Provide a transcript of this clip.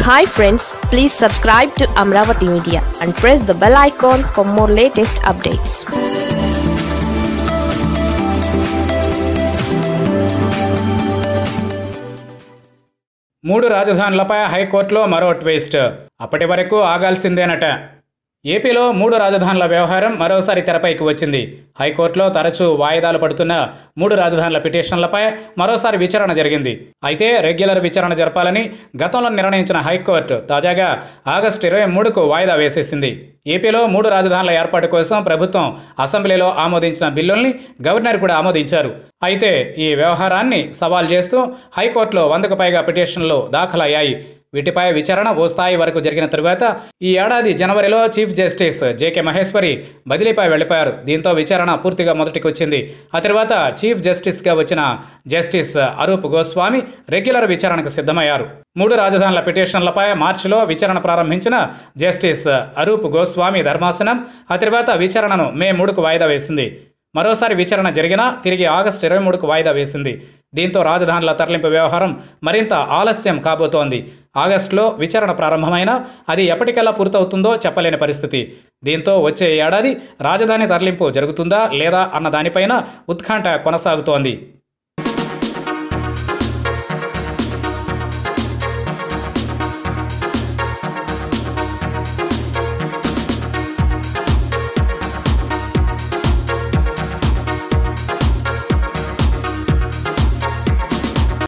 hi friends please subscribe to Amaravati media and press the bell icon for more latest updates మూడు రాజధానులపై హైకోర్టులో మరో twist అప్పటి వరకు ఆగాల్సిందేనట ఏపీలో మూడు రాజధానుల వ్యవహారం మరోసారి తెరపైకి వచ్చింది హైకోర్టులో తరచూ వాయిదాలు పడుతున్న మూడు రాజధానుల పిటిషన్లపై మరోసారి విచారణ జరిగింది అయితే రెగ్యులర్ విచారణ జరపాలని గతంలో నిర్ణయించిన హైకోర్టు తాజాగా ఆగస్టు ఇరవై మూడుకు వాయిదా వేసేసింది ఏపీలో మూడు రాజధానుల ఏర్పాటు కోసం ప్రభుత్వం అసెంబ్లీలో ఆమోదించిన బిల్లుల్ని గవర్నర్ కూడా ఆమోదించారు అయితే ఈ వ్యవహారాన్ని సవాల్ చేస్తూ హైకోర్టులో వందకు పైగా పిటిషన్లు దాఖలయ్యాయి వీటిపై విచారణ ఓ స్థాయి వరకు జరిగిన తరువాత ఈ ఏడాది జనవరిలో చీఫ్ జస్టిస్ జేకే మహేశ్వరి బదిలీపై వెళ్లిపోయారు దీంతో విచారణ పూర్తిగా మొదటికి వచ్చింది ఆ తర్వాత చీఫ్ జస్టిస్గా వచ్చిన జస్టిస్ అరూప్ గోస్వామి రెగ్యులర్ విచారణకు సిద్ధమయ్యారు మూడు రాజధానుల పిటిషన్లపై మార్చిలో విచారణ ప్రారంభించిన జస్టిస్ అరూప్ గోస్వామి ధర్మాసనం ఆ తర్వాత విచారణను మే మూడుకు వాయిదా వేసింది మరోసారి విచారణ జరిగినా తిరిగి ఆగస్టు ఇరవై మూడుకు వాయిదా వేసింది దీంతో రాజధానుల తరలింపు వ్యవహారం మరింత ఆలస్యం కాబోతోంది ఆగస్టులో విచారణ ప్రారంభమైనా అది ఎప్పటికెలా పూర్తవుతుందో చెప్పలేని పరిస్థితి దీంతో వచ్చే ఏడాది రాజధాని తరలింపు జరుగుతుందా లేదా అన్న దానిపైన ఉత్కంఠ కొనసాగుతోంది